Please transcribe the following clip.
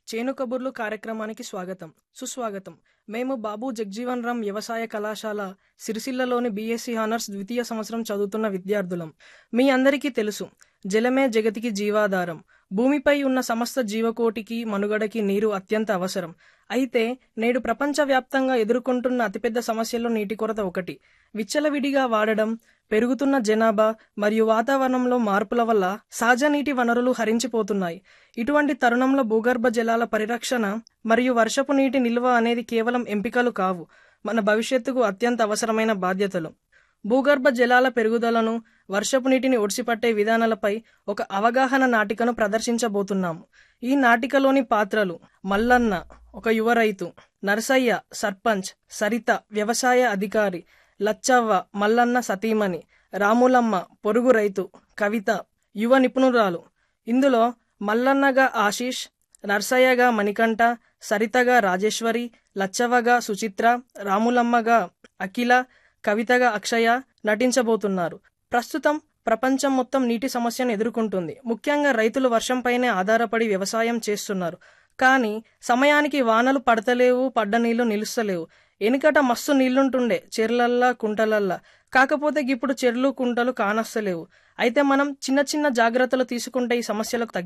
చేను కబుర్లు కార్యక్రమానికి స్వాగతం సుస్వాగతం మేము బాబు జగ్జీవన్ రామ్ వ్యవసాయ కళాశాల సిరిసిల్లలోని బీఎస్సీ హానర్స్ ద్వితీయ సంవత్సరం చదువుతున్న విద్యార్థులం మీ అందరికీ తెలుసు జలమే జగతికి జీవాధారం భూమిపై ఉన్న సమస్త జీవకోటికి మనుగడకి నీరు అత్యంత అవసరం అయితే నేడు ప్రపంచవ్యాప్తంగా ఎదుర్కొంటున్న అతిపెద్ద సమస్యల్లో నీటి కొరత ఒకటి విచ్చలవిడిగా వాడడం పెరుగుతున్న జనాభా మరియు వాతావరణంలో మార్పుల వల్ల సహజ నీటి వనరులు హరించిపోతున్నాయి ఇటువంటి తరుణంలో భూగర్భ జలాల పరిరక్షణ మరియు వర్షపు నీటి నిల్వ అనేది కేవలం ఎంపికలు కావు మన భవిష్యత్తుకు అత్యంత అవసరమైన బాధ్యతలు భూగర్భ జలాల పెరుగుదలను వర్షపు నీటిని ఒడిసిపట్టే విధానాలపై ఒక అవగాహన నాటికను ప్రదర్శించబోతున్నాము ఈ నాటికలోని పాత్రలు మల్లన్న ఒక యువ రైతు నరసయ్య సర్పంచ్ సరిత వ్యవసాయ అధికారి లచ్చవ్వ మల్లన్న సతీమణి రాములమ్మ పొరుగు రైతు కవిత యువ నిపుణురాలు ఇందులో మల్లన్నగా ఆశీష్ నర్సయ్యగా మణికంఠ సరితగా రాజేశ్వరి లచ్చవ్వగా సుచిత్ర రాములమ్మగా అఖిల కవితగా అక్షయ నటించబోతున్నారు ప్రస్తుతం ప్రపంచం మొత్తం నీటి సమస్యను ఎదుర్కొంటుంది ముఖ్యంగా రైతులు వర్షంపైనే ఆధారపడి వ్యవసాయం చేస్తున్నారు కానీ సమయానికి వానలు పడతలేవు పడ్డ నీళ్లు నిలుస్తలేవు వెనుకట మస్తు నీళ్లుంటుండే చెర్లల్లా కుంటలల్లా కాకపోతే ఇప్పుడు చెర్లు కుంటలు కానస్తలేవు అయితే మనం చిన్న చిన్న జాగ్రత్తలు తీసుకుంటే ఈ సమస్యలకు